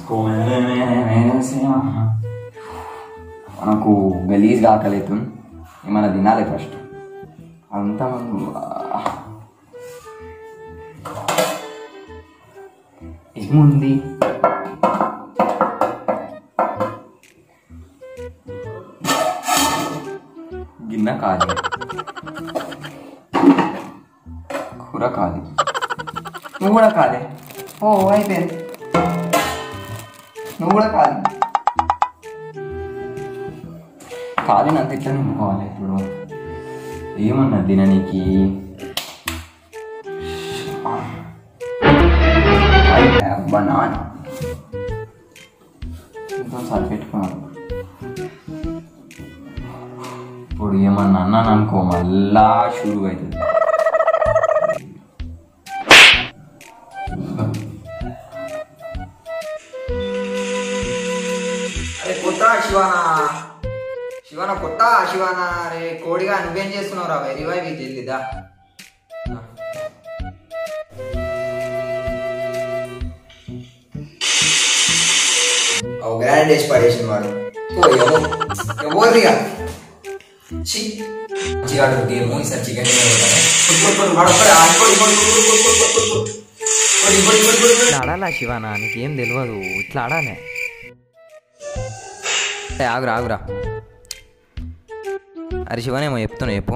మనకు గలీజ్ ఆకలితుంది ఏమైనా తినాలి ఫస్ట్ అంతా ఏముంది గిన్నె కాదు కూర కాదు నువ్వు కూడా కాదే ఓ అయిపోయింది నువ్వు కూడా కాదు కాదు అంత ఎట్లా నింపుకోవాలి ఇప్పుడు ఏమన్నా తిననీకి బనానా ఇంకోసారి పెట్టుకున్నాను ఇప్పుడు ఏమన్నా అన్నాను అనుకో మళ్ళా షురు అవుతుంది అరే కొత్త శివాన శివాన కొత్త శివాన అరే కోడిగా నువ్వేం చేస్తున్నావు రా రివైవ్ జల్దిదా గ్రాండ్ వేసి పడేసిన వాడు ఓ ఎవరు ఎవరిగా చిగాడు గేమ్ ఈసారి చికెన్ ఇట్లా ఆడాలా శివానా నీకేం తెలియదు ఇట్లా ఆడాలి ఏ, ఆగురా ఆగురా అరే శివనేమో చెప్తున్నా చెప్పు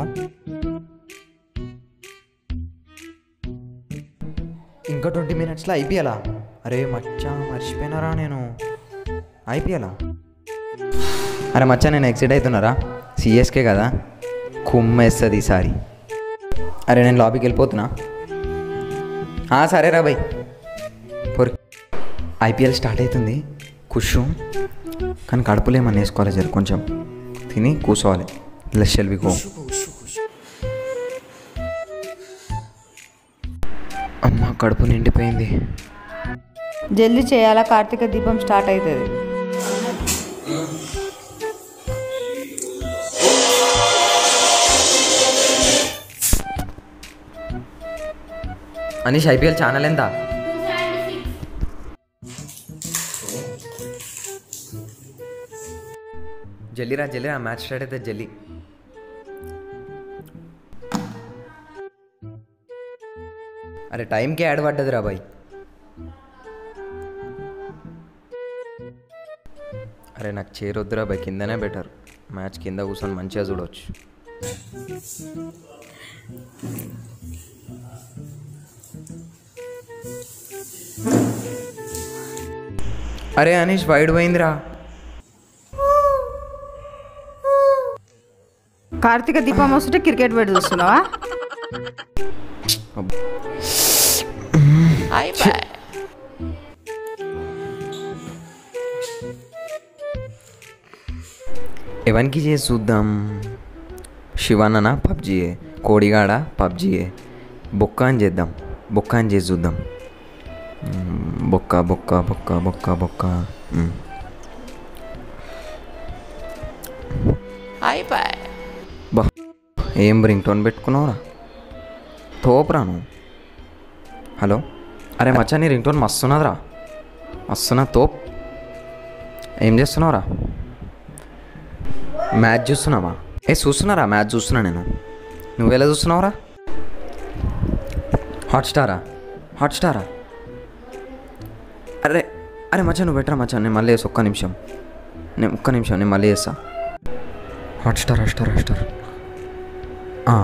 ఇంకా ట్వంటీ మినిట్స్లో ఐపీఎలా అరే మచ్చా మర్చిపోయినారా నేను ఐపీఎలా అరే మచ్చా నేను ఎక్సైట్ అవుతున్నారా సిఎస్కే కదా కుమ్మేస్తుంది ఈసారి అరే నేను లాబీకి వెళ్ళిపోతున్నా ఆ, సరేరా బై పొరి ఐపీఎల్ స్టార్ట్ అవుతుంది కుషు కానీ కడుపులో ఏమన్నా వేసుకోవాలి జర కొంచెం తిని కూర్చోవాలి లెస్ షెల్ వి గో అమ్మ కడుపు నిండిపోయింది జల్దీ చేయాలా కార్తీక దీపం స్టార్ట్ అవుతుంది అనీష్ ఐపీఎల్ ఛానల్ ఎంత జల్లీరా జల్లీరా మ్యాచ్ స్టార్ట్ అయితే జల్లి అరే టైంకి యాడ్ పడ్డది రా బాయ్ అరే నాకు చేరొద్దురా బాయ్ కిందనే బెటర్ మ్యాచ్ కింద కూర్చొని మంచిగా చూడవచ్చు అరే అనీష్ వైడ్ పోయిందిరా కార్తీక దీపం వస్తుంటే క్రికెట్ పెట్టి చూస్తున్నావా అబ్బా. ఎవరికి చేసి చూద్దాం శివానన పబ్జీయే కోడిగాడ పబ్జీయే బొక్క అని చేద్దాం బొక్క అని చేసి చూద్దాం మ్మ్, బొక్క బొక్క బొక్క బొక్క బొక్క మ్మ్. బా ఏం రింగ్ టోన్ పెట్టుకున్నావురా తోపురా నువ్వు హలో అరే మచ్చా నీ రింగ్ టోన్ మస్తున్నదిరా మస్తున్నా తోప్ ఏం చేస్తున్నావురా మ్యాచ్ చూస్తున్నావా ఏ చూస్తున్నారా మ్యాచ్ చూస్తున్నా నేను నువ్వెలా చూస్తున్నావురా హాట్స్టారా హాట్స్టారా అరే అరే మచ్చా నువ్వు పెట్టరా మచ్చా నేను మళ్ళీ వేసి ఒక్క నిమిషం నేను ఒక్క నిమిషం నేను మళ్ళీ చేస్తా హాట్స్టార్ హాట్స్టార్ హాట్స్టార్ ఆ.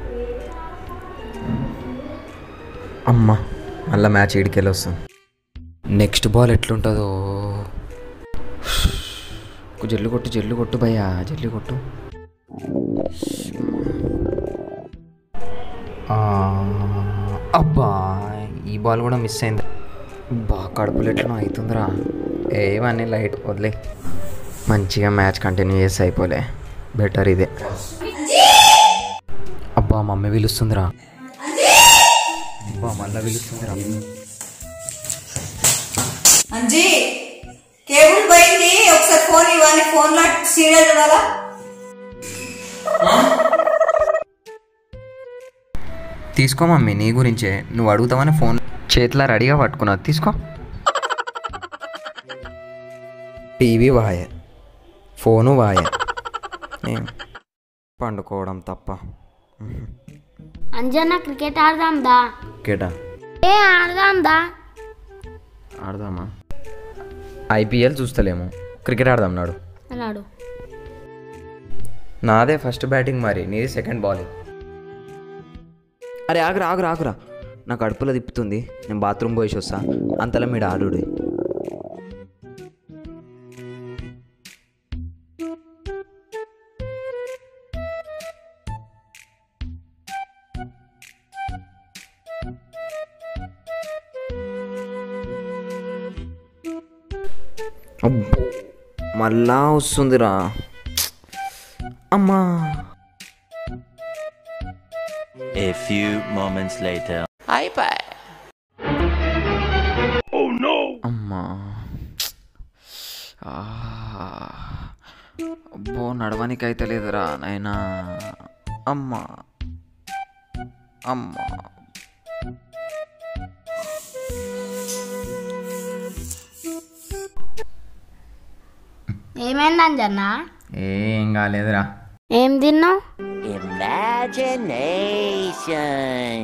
అమ్మా మళ్ళీ మ్యాచ్ ఈడికెళ్ళి వస్తుంది నెక్స్ట్ బాల్ ఎట్లుంటుందో జల్లు కొట్టు జల్లు కొట్టు భయ్యా జల్లు కొట్టు ఆ, అబ్బా ఈ బాల్ కూడా మిస్ అయింది బా కడుపులు ఎట్లనో అవుతుందిరా ఏవన్నీ లైట్ వదిలే మంచిగా మ్యాచ్ కంటిన్యూ చేసి అయిపోలే బెటర్ ఇదే అబ్బా మమ్మీ పిలుస్తుందిరా అబ్బా మళ్ళీ పిలుస్తుందిరా అంజీ కేబుల్ పోయింది ఒకసారి ఫోన్ ఇవ్వాలి ఫోన్ లో సీరియల్ చూడాలా తీసుకో మమ్మీ నీ గురించే నువ్వు అడుగుతావని ఫోన్ చేతిలో రెడీగా పట్టుకున్నావు తీసుకో టీవీ వాయే ఫోను వాయే ఏం పండుకోవడం తప్ప అంజన్న క్రికెట్ ఆడదాం దా కేటా ఏ ఆడదాం దా ఆడదామా ఐపీఎల్ చూస్తలేము క్రికెట్ ఆడదాం నాడు అన్నాడు నాదే ఫస్ట్ బ్యాటింగ్ మరి నీది సెకండ్ బాలింగ్ అరే ఆగురా ఆగురా ఆగురా నాకు కడుపులో తిప్పుతుంది నేను బాత్రూమ్ పోయేసి వస్తా అంతలో మీరు ఆడుడే అబ్బో మళ్ళా వస్తుందిరా అమ్మా A few moments later. అమ్మా ఆ, అబ్బో నడవనికి అయితే లేదురా నాయనా అమ్మా అమ్మా ఏమైంది అంజన్న ఏం కాలేదురా ఏం తిన్నావు Imagination.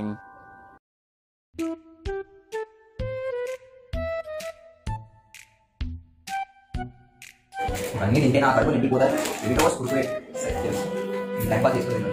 అన్నీ తింటే నా కడుపు ఇంటికి పోతారు ఇంటికి పోసి కురుకురే టైం పాస్ చేసుకోలేదు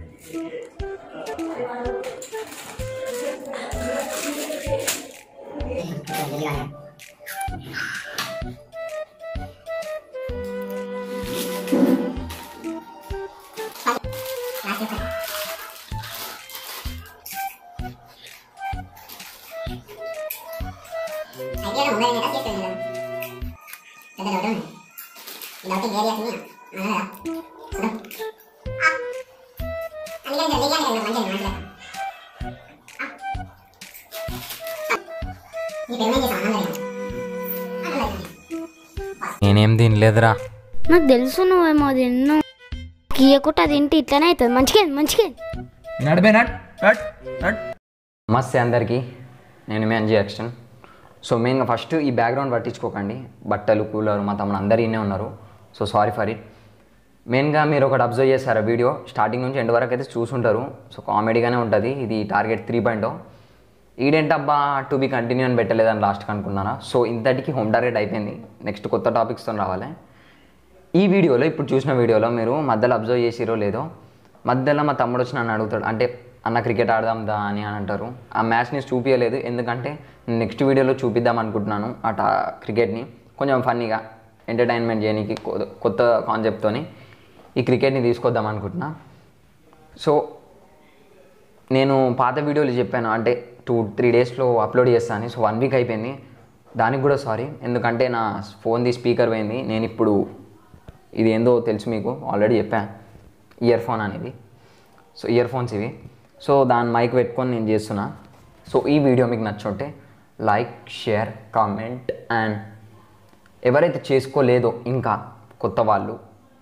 నేనేం తినలేదురా నాకు తెలుసు నువ్వేమో తిన్ను గీయకుండా తింటే ఇట్లనే అవుతుంది మంచిగా మంచిగా నడిపే నట్ నట్ నట్ నమస్తే అందరికీ నేను మీ అంజీ యాక్షన్ సో మెయిన్గా ఫస్ట్ ఈ బ్యాక్గ్రౌండ్ పట్టించుకోకండి బట్టలు కూలర్ మా తమ్ముడు అందరు ఈయనే ఉన్నారు సో సారీ ఫర్ ఇట్ మెయిన్గా మీరు ఒకటి అబ్జర్వ్ చేశారు వీడియో స్టార్టింగ్ నుంచి ఎండ్ వరకు అయితే చూసుంటారు సో కామెడీగానే ఉంటుంది ఇది టార్గెట్ త్రీ పాయింట్ ఈడేంటబ్బా టు బి కంటిన్యూ అని పెట్టలేదని లాస్ట్కి అనుకున్నారా సో ఇంతటికి హోమ్ టార్గెట్ అయిపోయింది నెక్స్ట్ కొత్త టాపిక్స్తో రావాలి ఈ వీడియోలో ఇప్పుడు చూసిన వీడియోలో మీరు మధ్యలో అబ్జర్వ్ చేసిరో లేదో మధ్యలో మా తమ్ముడు వచ్చి నన్ను అడుగుతాడు అంటే అన్న క్రికెట్ ఆడదాం దా అని అని అంటారు ఆ మ్యాచ్ని చూపించలేదు ఎందుకంటే నెక్స్ట్ వీడియోలో చూపిద్దాం అనుకుంటున్నాను ఆ టా క్రికెట్ని కొంచెం ఫన్నీగా ఎంటర్టైన్మెంట్ చేయడానికి కొ- కొత్త కాన్సెప్ట్తోని ఈ క్రికెట్ని తీసుకొద్దాం అనుకుంటున్నా సో నేను పాత వీడియోలు చెప్పాను అంటే టూ త్రీ డేస్లో అప్లోడ్ చేస్తాను సో వన్ వీక్ అయిపోయింది దానికి కూడా సారీ ఎందుకంటే నా ఫోన్ది స్పీకర్ పోయింది నేను ఇప్పుడు ఇది ఏందో తెలుసు మీకు ఆల్రెడీ చెప్పాను ఇయర్ ఫోన్ అనేది సో ఇయర్ ఫోన్స్ ఇవి సో దాని మైక్ పెట్టుకొని నేను చేస్తున్నా సో ఈ వీడియో మీకు నచ్చుంటే లైక్ షేర్ కామెంట్ అండ్ ఎవరైతే చేసుకోలేదో ఇంకా కొత్త వాళ్ళు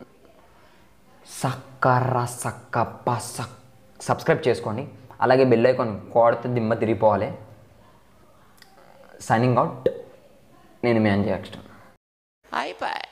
సక్కర సక్క సక్ సబ్స్క్రైబ్ చేసుకోండి అలాగే బెల్ ఐకాన్ కోడితే దిమ్మ తిరిగిపోవాలి సైనింగ్ అవుట్ నేను మీ అంజీ యాక్స్టన్ iPad.